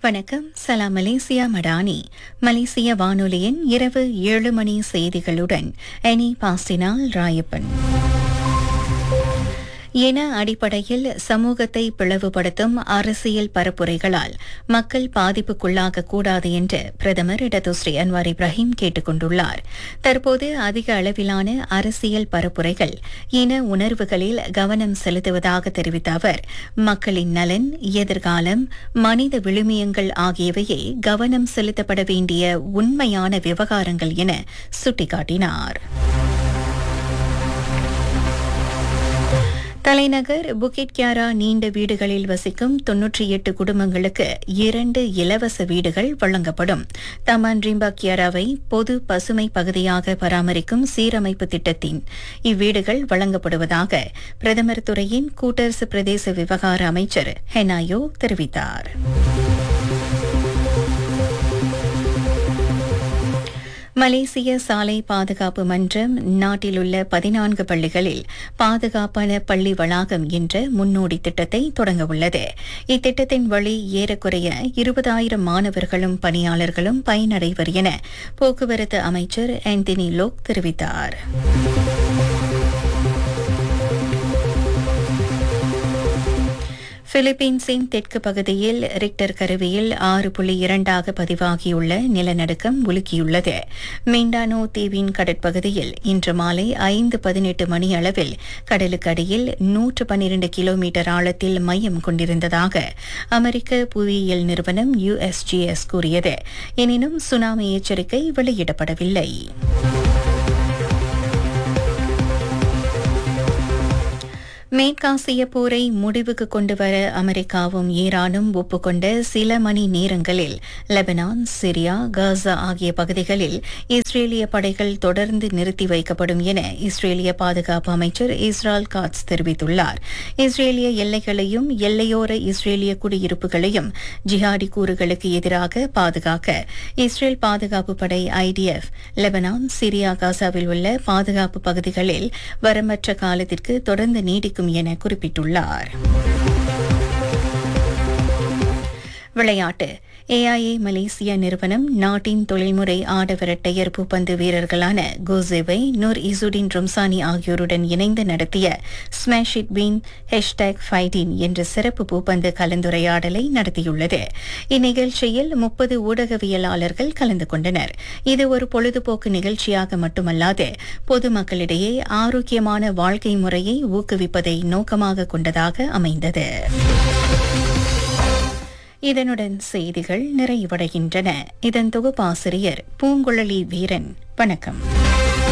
வணக்கம் சலாம் மலேசியா மடானி மலேசிய வானொலியின் இரவு ஏழு மணி செய்திகளுடன் எனி பாஸ்டினால் ராயப்பன் இன அடிப்படையில் சமூகத்தை பிளவுபடுத்தும் அரசியல் பரப்புரைகளால் மக்கள் பாதிப்புக்குள்ளாக கூடாது என்று பிரதமர் இடதுஸ்ரீ அன்வார் இப்ராஹிம் கேட்டுக் கொண்டுள்ளார் தற்போது அதிக அளவிலான அரசியல் பரப்புரைகள் இன உணர்வுகளில் கவனம் செலுத்துவதாக தெரிவித்த அவர் மக்களின் நலன் எதிர்காலம் மனித விழுமியங்கள் ஆகியவையே கவனம் செலுத்தப்பட வேண்டிய உண்மையான விவகாரங்கள் என சுட்டிக்காட்டினார் தலைநகர் புகிட் கியாரா நீண்ட வீடுகளில் வசிக்கும் தொன்னூற்றி எட்டு குடும்பங்களுக்கு இரண்டு இலவச வீடுகள் வழங்கப்படும் தமான் ரிம்பா கியாராவை பொது பசுமை பகுதியாக பராமரிக்கும் சீரமைப்பு திட்டத்தின் இவ்வீடுகள் வழங்கப்படுவதாக பிரதமர் துறையின் கூட்டரசு பிரதேச விவகார அமைச்சர் ஹெனாயோ தெரிவித்தார் மலேசிய சாலை பாதுகாப்பு மன்றம் நாட்டிலுள்ள பதினான்கு பள்ளிகளில் பாதுகாப்பான பள்ளி வளாகம் என்ற முன்னோடி திட்டத்தை தொடங்கவுள்ளது இத்திட்டத்தின் வழி ஏறக்குறைய இருபதாயிரம் மாணவர்களும் பணியாளர்களும் பயனடைவர் என போக்குவரத்து அமைச்சர் ஆந்தனி லோக் தெரிவித்தார் பிலிப்பீன்ஸின் தெற்கு பகுதியில் ரிக்டர் கருவியில் ஆறு புள்ளி இரண்டாக பதிவாகியுள்ள நிலநடுக்கம் உலுக்கியுள்ளது மிண்டானோ தீவின் கடற்பகுதியில் இன்று மாலை ஐந்து பதினெட்டு மணி அளவில் கடலுக்கு அடியில் நூற்று பன்னிரண்டு கிலோமீட்டர் ஆழத்தில் மையம் கொண்டிருந்ததாக அமெரிக்க புவியியல் நிறுவனம் யுஎஸ்ஜிஎஸ் கூறியது எனினும் சுனாமி எச்சரிக்கை வெளியிடப்படவில்லை மேற்காசிய போரை முடிவுக்கு கொண்டுவர அமெரிக்காவும் ஈரானும் ஒப்புக்கொண்ட சில மணி நேரங்களில் லெபனான் சிரியா காசா ஆகிய பகுதிகளில் இஸ்ரேலிய படைகள் தொடர்ந்து நிறுத்தி வைக்கப்படும் என இஸ்ரேலிய பாதுகாப்பு அமைச்சர் இஸ்ரால் காட்ஸ் தெரிவித்துள்ளார் இஸ்ரேலிய எல்லைகளையும் எல்லையோர இஸ்ரேலிய குடியிருப்புகளையும் ஜிஹாடி கூறுகளுக்கு எதிராக பாதுகாக்க இஸ்ரேல் பாதுகாப்பு படை ஐடிஎஃப் லெபனான் சிரியா காசாவில் உள்ள பாதுகாப்பு பகுதிகளில் வரம்பற்ற காலத்திற்கு தொடர்ந்து நீடிக்கும் இருக்கும் என குறிப்பிட்டுள்ளார் விளையாட்டு ஏஐஏ மலேசியா நிறுவனம் நாட்டின் தொழில்முறை ஆடவர் இரட்டையர் பூப்பந்து வீரர்களான கோசேவை நூர் இசுடின் ரொம்சானி ஆகியோருடன் இணைந்து நடத்திய ஸ்மாஷ் இட் பீன் ஹேஷ்டேக் ஃபைடின் என்ற சிறப்பு பூப்பந்து கலந்துரையாடலை நடத்தியுள்ளது இந்நிகழ்ச்சியில் முப்பது ஊடகவியலாளர்கள் கலந்து கொண்டனர் இது ஒரு பொழுதுபோக்கு நிகழ்ச்சியாக மட்டுமல்லாது பொதுமக்களிடையே ஆரோக்கியமான வாழ்க்கை முறையை ஊக்குவிப்பதை நோக்கமாக கொண்டதாக அமைந்தது இதனுடன் செய்திகள் நிறைவடைகின்றன இதன் தொகுப்பாசிரியர் பூங்குழலி வீரன் வணக்கம்